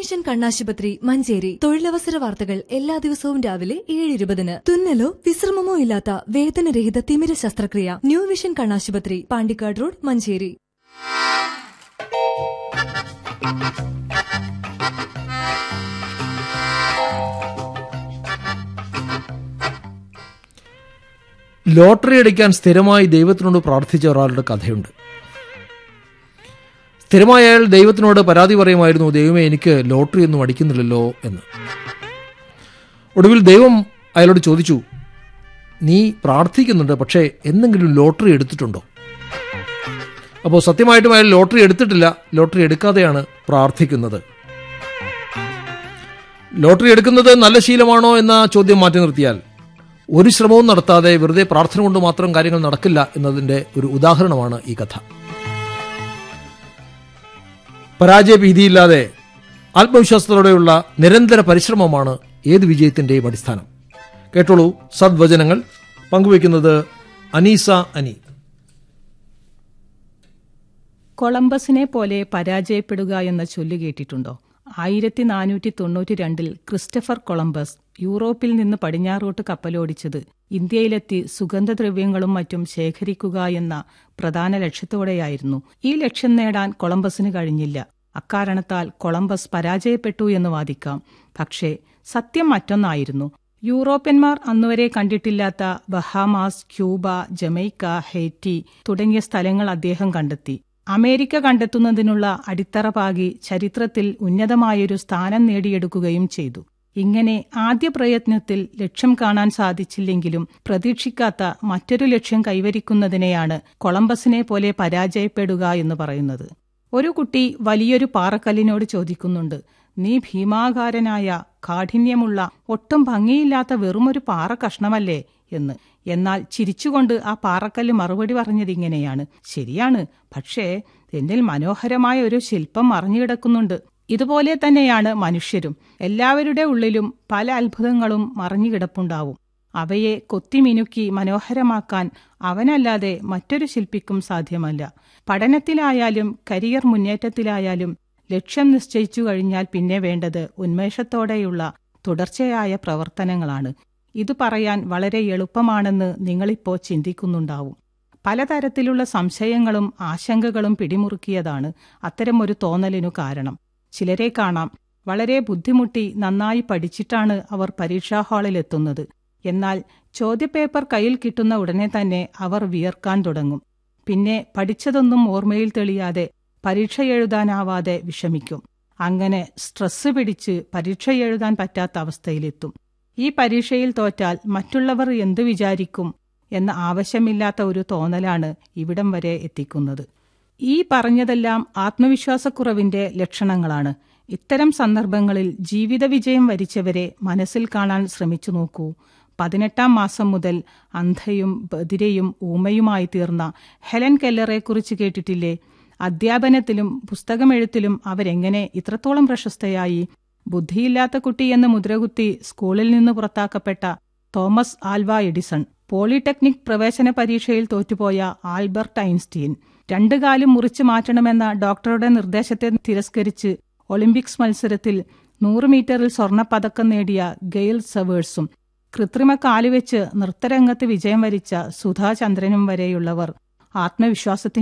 vision കണ്ണാശുപത്രി മഞ്ചേരി തൊഴിലവസര വാർത്തകൾ എല്ലാ ദിവസവും രാവിലെ ഏഴ് ഇരുപതിന് തുന്നലോ വിശ്രമമോ ഇല്ലാത്ത വേദനരഹിത തിമിര ശസ്ത്രക്രിയ ന്യൂ വിഷൻ കണ്ണാശുപത്രി പാണ്ടിക്കാട് റോഡ് മഞ്ചേരി ലോട്ടറി അടിക്കാൻ സ്ഥിരമായി ദൈവത്തിനോട് പ്രാർത്ഥിച്ച ഒരാളുടെ കഥയുണ്ട് സ്ഥിരമായി അയാൾ ദൈവത്തിനോട് പരാതി പറയുമായിരുന്നു ദൈവമേ എനിക്ക് ലോട്ടറി ഒന്നും അടിക്കുന്നില്ലല്ലോ എന്ന് ഒടുവിൽ ദൈവം അയാളോട് ചോദിച്ചു നീ പ്രാർത്ഥിക്കുന്നുണ്ട് പക്ഷേ എന്തെങ്കിലും ലോട്ടറി എടുത്തിട്ടുണ്ടോ അപ്പോൾ സത്യമായിട്ടും അയാൾ ലോട്ടറി എടുത്തിട്ടില്ല ലോട്ടറി എടുക്കാതെയാണ് പ്രാർത്ഥിക്കുന്നത് ലോട്ടറി എടുക്കുന്നത് നല്ല ശീലമാണോ എന്ന ചോദ്യം മാറ്റി നിർത്തിയാൽ ഒരു ശ്രമവും നടത്താതെ വെറുതെ പ്രാർത്ഥന കൊണ്ട് മാത്രം കാര്യങ്ങൾ നടക്കില്ല എന്നതിന്റെ ഒരു ഉദാഹരണമാണ് ഈ കഥ പരാജയ ഭീതിയില്ലാതെ ആത്മവിശ്വാസത്തോടെയുള്ള നിരന്തര പരിശ്രമമാണ് ഏത് വിജയത്തിന്റെയും അടിസ്ഥാനം കേട്ടോളൂ സദ്വചനങ്ങൾ പങ്കുവയ്ക്കുന്നത് അനീസ അനി കൊളംബസിനെ പോലെ പരാജയപ്പെടുക എന്ന ചൊല്ലു കേട്ടിട്ടുണ്ടോ ആയിരത്തി നാനൂറ്റി തൊണ്ണൂറ്റി രണ്ടിൽ ക്രിസ്റ്റഫർ കൊളംബസ് യൂറോപ്പിൽ നിന്ന് പടിഞ്ഞാറോട്ട് കപ്പലോടിച്ചത് ഇന്ത്യയിലെത്തി സുഗന്ധദ്രവ്യങ്ങളും മറ്റും ശേഖരിക്കുക എന്ന പ്രധാന ലക്ഷ്യത്തോടെയായിരുന്നു ഈ ലക്ഷ്യം നേടാൻ കൊളംബസിന് കഴിഞ്ഞില്ല അക്കാരണത്താൽ കൊളംബസ് പരാജയപ്പെട്ടു എന്ന് വാദിക്കാം പക്ഷേ സത്യം മറ്റൊന്നായിരുന്നു യൂറോപ്യന്മാർ അന്നുവരെ കണ്ടിട്ടില്ലാത്ത ബഹാമാസ് ക്യൂബ ജമൈക്ക ഹെയ്റ്റി തുടങ്ങിയ സ്ഥലങ്ങൾ അദ്ദേഹം കണ്ടെത്തി അമേരിക്ക കണ്ടെത്തുന്നതിനുള്ള അടിത്തറ പാകി ചരിത്രത്തിൽ ഉന്നതമായൊരു സ്ഥാനം നേടിയെടുക്കുകയും ചെയ്തു ഇങ്ങനെ ആദ്യ പ്രയത്നത്തിൽ ലക്ഷ്യം കാണാൻ സാധിച്ചില്ലെങ്കിലും പ്രതീക്ഷിക്കാത്ത മറ്റൊരു ലക്ഷ്യം കൈവരിക്കുന്നതിനെയാണ് കൊളംബസിനെ പോലെ പരാജയപ്പെടുക എന്ന് പറയുന്നത് ഒരു കുട്ടി വലിയൊരു പാറക്കല്ലിനോട് ചോദിക്കുന്നുണ്ട് നീ ഭീമാകാരനായ കാഠിന്യമുള്ള ഒട്ടും ഭംഗിയില്ലാത്ത വെറുമൊരു പാറ കഷ്ണമല്ലേ എന്ന് എന്നാൽ ചിരിച്ചുകൊണ്ട് ആ പാറക്കല്ല് മറുപടി പറഞ്ഞതിങ്ങനെയാണ് ശരിയാണ് പക്ഷേ എന്നിൽ മനോഹരമായ ഒരു ശില്പം മറിഞ്ഞുകിടക്കുന്നുണ്ട് ഇതുപോലെ തന്നെയാണ് മനുഷ്യരും എല്ലാവരുടെ ഉള്ളിലും പല അത്ഭുതങ്ങളും മറിഞ്ഞുകിടപ്പുണ്ടാവും അവയെ കൊത്തിമിനുക്കി മനോഹരമാക്കാൻ അവനല്ലാതെ മറ്റൊരു ശില്പിക്കും സാധ്യമല്ല പഠനത്തിലായാലും കരിയർ മുന്നേറ്റത്തിലായാലും ലക്ഷ്യം നിശ്ചയിച്ചു കഴിഞ്ഞാൽ പിന്നെ വേണ്ടത് ഉന്മേഷത്തോടെയുള്ള തുടർച്ചയായ പ്രവർത്തനങ്ങളാണ് ഇത് പറയാൻ വളരെ എളുപ്പമാണെന്ന് നിങ്ങളിപ്പോ ചിന്തിക്കുന്നുണ്ടാവും പലതരത്തിലുള്ള സംശയങ്ങളും ആശങ്കകളും പിടിമുറുക്കിയതാണ് അത്തരമൊരു തോന്നലിനു കാരണം ചിലരെ കാണാം വളരെ ബുദ്ധിമുട്ടി നന്നായി പഠിച്ചിട്ടാണ് അവർ പരീക്ഷാ ഹാളിലെത്തുന്നത് എന്നാൽ ചോദ്യപേപ്പർ കയ്യിൽ കിട്ടുന്ന ഉടനെ തന്നെ അവർ വിയർക്കാൻ തുടങ്ങും പിന്നെ പഠിച്ചതൊന്നും ഓർമ്മയിൽ തെളിയാതെ പരീക്ഷ എഴുതാനാവാതെ വിഷമിക്കും അങ്ങനെ സ്ട്രെസ് പിടിച്ച് പരീക്ഷ എഴുതാൻ പറ്റാത്ത അവസ്ഥയിലെത്തും ഈ പരീക്ഷയിൽ തോറ്റാൽ മറ്റുള്ളവർ എന്തു വിചാരിക്കും എന്ന ആവശ്യമില്ലാത്ത ഒരു തോന്നലാണ് ഇവിടം വരെ എത്തിക്കുന്നത് ഈ പറഞ്ഞതെല്ലാം ആത്മവിശ്വാസക്കുറവിന്റെ ലക്ഷണങ്ങളാണ് ഇത്തരം സന്ദർഭങ്ങളിൽ ജീവിത വിജയം വരിച്ചവരെ മനസ്സിൽ കാണാൻ ശ്രമിച്ചു നോക്കൂ പതിനെട്ടാം മാസം മുതൽ അന്ധയും ബദിരയും ഊമയുമായി തീർന്ന ഹെലൻ കെല്ലറെക്കുറിച്ച് കേട്ടിട്ടില്ലേ അധ്യാപനത്തിലും പുസ്തകമെഴുത്തിലും അവരെങ്ങനെ ഇത്രത്തോളം പ്രശസ്തയായി ബുദ്ധിയില്ലാത്ത കുട്ടി എന്ന് മുദ്രകുത്തി സ്കൂളിൽ നിന്ന് പുറത്താക്കപ്പെട്ട തോമസ് ആൽവ എഡിസൺ പോളിടെക്നിക് പ്രവേശന പരീക്ഷയിൽ തോറ്റുപോയ ആൽബർട്ട് ഐൻസ്റ്റീൻ രണ്ടു കാലും മുറിച്ചു മാറ്റണമെന്ന ഡോക്ടറുടെ നിർദ്ദേശത്തെ തിരസ്കരിച്ച് ഒളിമ്പിക്സ് മത്സരത്തിൽ നൂറ് മീറ്ററിൽ സ്വർണപ്പതക്കം നേടിയ ഗെയിൽ സവേഴ്സും കൃത്രിമ കാലുവെച്ച് നൃത്തരംഗത്ത് വിജയം വരിച്ച സുധാചന്ദ്രനും വരെയുള്ളവർ ആത്മവിശ്വാസത്തിന്റെ